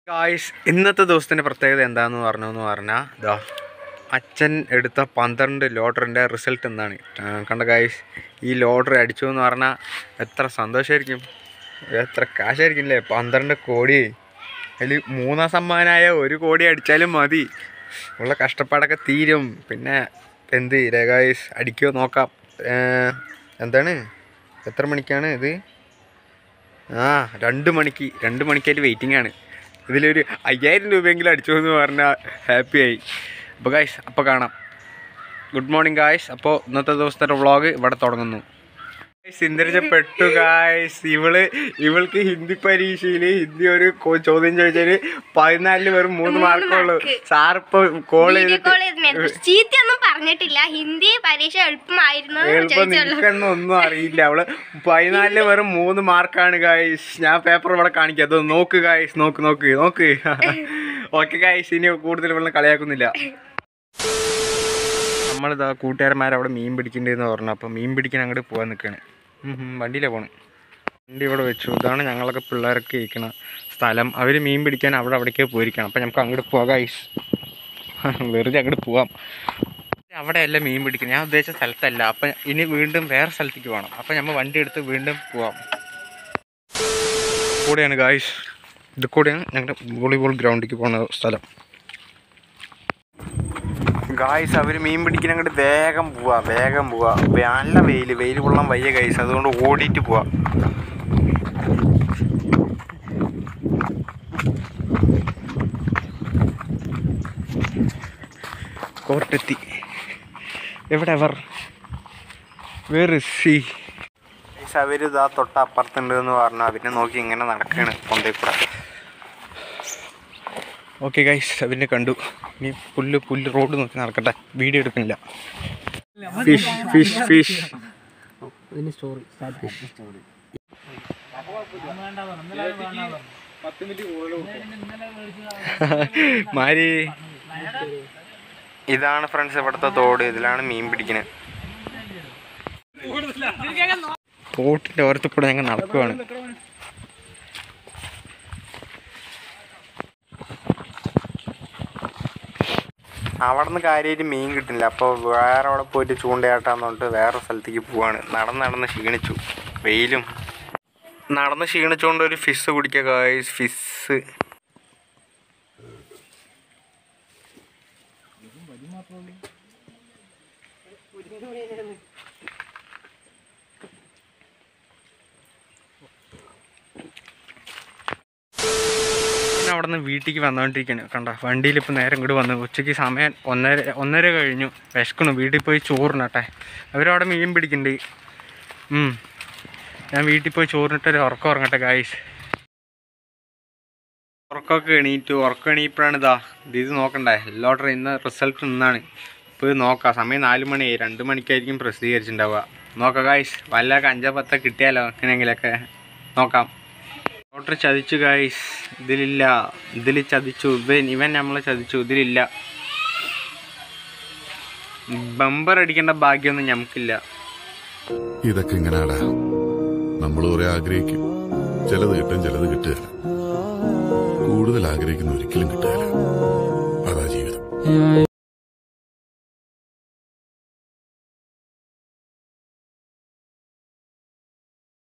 Guys ഇന്നത്തെ ദിവസത്തിൻ്റെ പ്രത്യേകത എന്താണെന്ന് പറഞ്ഞു എന്ന് പറഞ്ഞാൽ ഇതാ അച്ഛൻ എടുത്ത പന്ത്രണ്ട് ലോട്ടറിൻ്റെ റിസൾട്ട് എന്താണ് ആ, കണ്ട ഗായ്സ് ഈ ലോട്ടറി അടിച്ചു എന്ന് പറഞ്ഞാൽ എത്ര സന്തോഷമായിരിക്കും എത്ര കാശായിരിക്കും അല്ലേ പന്ത്രണ്ട് കോടി അതിൽ മൂന്നാം സമ്മാനമായ ഒരു കോടി അടിച്ചാലും മതി ഉള്ള കഷ്ടപ്പാടൊക്കെ തീരും പിന്നെ എന്ത് ഗായ്സ് അടിക്കുമോ നോക്കാം ഏ, എന്താണ് എത്ര മണിക്കാണ് ഇത് ആ രണ്ട് മണിക്ക് രണ്ട് മണിക്കായിട്ട് വെയിറ്റിംഗ് ആണ് ഇതിലൊരു അയ്യായിരം രൂപയെങ്കിലും അടിച്ചു എന്ന് പറഞ്ഞാൽ ഹാപ്പിയായി അപ്പോൾ ഗായ്സ് അപ്പോൾ കാണാം ഗുഡ് മോർണിംഗ് ഗായ്സ് അപ്പോൾ ഇന്നത്തെ ദിവസത്തെ വ്ളോഗ് ഇവിടെ തുടങ്ങുന്നു സിന്ദരിച്ച പെട്ടു ഗായ്സ് ഇവള് ഇവൾക്ക് ഹിന്ദി പരീക്ഷയിൽ ഹിന്ദി ഒരു കോ- ചോദ്യം ചോദിച്ചാല് പതിനാലില് വെറും മൂന്ന് മാർക്കേ ഉള്ളൂ സാർ ഇപ്പൊ കോൾ വീഡിയോ ചെയ്തിട്ട് കോൾ ചെയ്ത് മേടിച്ചു. ചീത്തയൊന്നും പറഞ്ഞിട്ടില്ല ഹിന്ദി പരീക്ഷ എളുപ്പമായിരുന്നു എന്ന് എളുപ്പം ചോദിച്ചുള്ളൂ നിനക്കൊന്നും ഒന്നും അറിയില്ല അവള് പതിനാലില് വെറും മൂന്ന് മാർക്കാണ് ഗായ്സ് ഞാൻ പേപ്പർ ഇവിടെ കാണിക്കാം അത് നോക്ക് ഗായ്സ് നോക്ക് നോക്ക് നോക്ക് ഓക്കെ ഗായ്സ് ഇനി കൂടുതൽ വെള്ളം കളിയാക്കുന്നില്ല നമ്മളിതാ കൂട്ടുകാരന്മാരവിടെ മീൻ പിടിക്കണ്ടെന്ന് പറഞ്ഞു അപ്പോൾ മീൻ പിടിക്കാൻ അങ്ങോട്ട് പോകാൻ നിൽക്കുകയാണ് വണ്ടിയിലാണ് പോണ് വണ്ടി ഇവിടെ വെച്ചു ഇതാണ് ഞങ്ങളൊക്കെ പിള്ളേരൊക്കെ ഇരിക്കണ സ്ഥലം അവർ മീൻ പിടിക്കാൻ അവിടെ അവിടേക്ക് പോയിരിക്കണം അപ്പോൾ നമുക്ക് അങ്ങോട്ട് പോകാം ഗൈസ് വെറുതെ അങ്ങോട്ട് പോവാം അവിടെയല്ല മീൻ പിടിക്കുന്നത് ഞാൻ ഉദ്ദേശിച്ച സ്ഥലത്തല്ല അപ്പം ഇനി വീണ്ടും വേറെ സ്ഥലത്തേക്ക് പോകണം അപ്പം നമ്മൾ വണ്ടി എടുത്ത് വീണ്ടും പോവാം കൂടെയാണ് ഗായ്സ് ഇത് കൂടെയാണ് ഞങ്ങളുടെ വോളിബോൾ ഗ്രൗണ്ടിലേക്ക് പോകുന്ന സ്ഥലം ഗായ്സ് അവർ മീൻ പിടിക്കാൻ അങ്ങോട്ട് വേഗം പോവാ വേഗം പോവാ വേ- നല്ല വെയിൽ വെയിൽ കൊള്ളാൻ വയ്യ ഗൈസ് അതുകൊണ്ട് ഓടിയിട്ട് പോവാ കോർട്ടെത്തി എവിടെ അവർ വേറെ സി അവർ ഇതാ തൊട്ട് അപ്പുറത്തുണ്ട് എന്ന് പറഞ്ഞു അവരെ നോക്കി ഇങ്ങനെ നടക്കുകയാണ് പൊന്തേ കൂടെ ഓക്കെ ഗൈസ് അവരെ കണ്ടു ഇനി പുല്ല് പുല്ല് റോഡ് നോക്കി നടക്കട്ടെ വീഡിയോ എടുക്കുന്നില്ല ഫിഷ് ഫിഷ് ഫിഷ് മാരി ഇതാണ് ഫ്രണ്ട്സ് ഇവിടുത്തെ തോട് ഇതിലാണ് മീൻ പിടിക്കുന്നത് തോട്ടിന്റെ ഓരത്തിൽ കൂടെ ഞങ്ങൾ നടക്കുവാണ് അവിടെ നിന്ന് കാര്യമായിട്ട് മീൻ കിട്ടില്ല അപ്പോൾ വേറെ അവിടെ പോയിട്ട് ചൂണ്ടയാട്ടാന്ന് പറഞ്ഞിട്ട് വേറെ സ്ഥലത്തേക്ക് പോവാണ് നടന്ന് നടന്ന് ക്ഷീണിച്ചു വെയിലും നടന്ന് ക്ഷീണിച്ചുകൊണ്ട് ഒരു ഫിസ് കുടിക്കുക ഗായ്സ് ഫിസ് ഞാൻ അവിടെ നിന്ന് വീട്ടിലേക്ക് വന്നുകൊണ്ടിരിക്കുകയാണ് കണ്ട വണ്ടിയിൽ ഇപ്പോൾ നേരം ഇങ്ങോട്ട് വന്നു ഉച്ചയ്ക്ക് സമയം ഒന്നര ഒന്നര കഴിഞ്ഞു വിശക്കണു വീട്ടിൽ പോയി ചോറിനട്ടെ അവരവിടെ മീൻ പിടിക്കുന്നുണ്ട് ഉം. ഞാൻ വീട്ടിൽ പോയി ചോറിനിട്ട് ഒരു ഉറക്കം ഉറങ്ങട്ടെ ഗായ്സ് ഉറക്കമൊക്കെ എണീറ്റു ഉറക്കം എണീപ്പോഴാണ് ഇതാ ഇത് ഇത് നോക്കണ്ടേ ലോട്ടറി ഇന്ന് റിസൾട്ട് ഇന്നാണ് ഇപ്പോൾ ഇത് നോക്കാം സമയം നാല് മണിയായി രണ്ട് മണിക്കായിരിക്കും പ്രസിദ്ധീകരിച്ചിട്ടുണ്ടാവുക നോക്കാം ഗായ്സ് വല്ല അഞ്ചോ പത്തോ കിട്ടിയാലോ എങ്ങനെയെങ്കിലൊക്കെ നോക്കാം ലോട്ടറി ചതിച്ചു ഗായ്സ് ഇതിലില്ല ഇതിൽ ചതിച്ചു ഇവൻ ഇവൻ നമ്മളെ ചതിച്ചു ഇതിലില്ല ബമ്പർ അടിക്കേണ്ട ഭാഗ്യമൊന്നും ഞമ്മക്കില്ല ഇതൊക്കെ ഇങ്ങനാടാ നമ്മൾ കുറെ ആഗ്രഹിക്കും ചിലത് കിട്ടും ചിലത് കിട്ടുകയില്ല കൂടുതൽ ആഗ്രഹിക്കുന്ന ഒരിക്കലും കിട്ടുകയില്ല അതാ ജീവിതം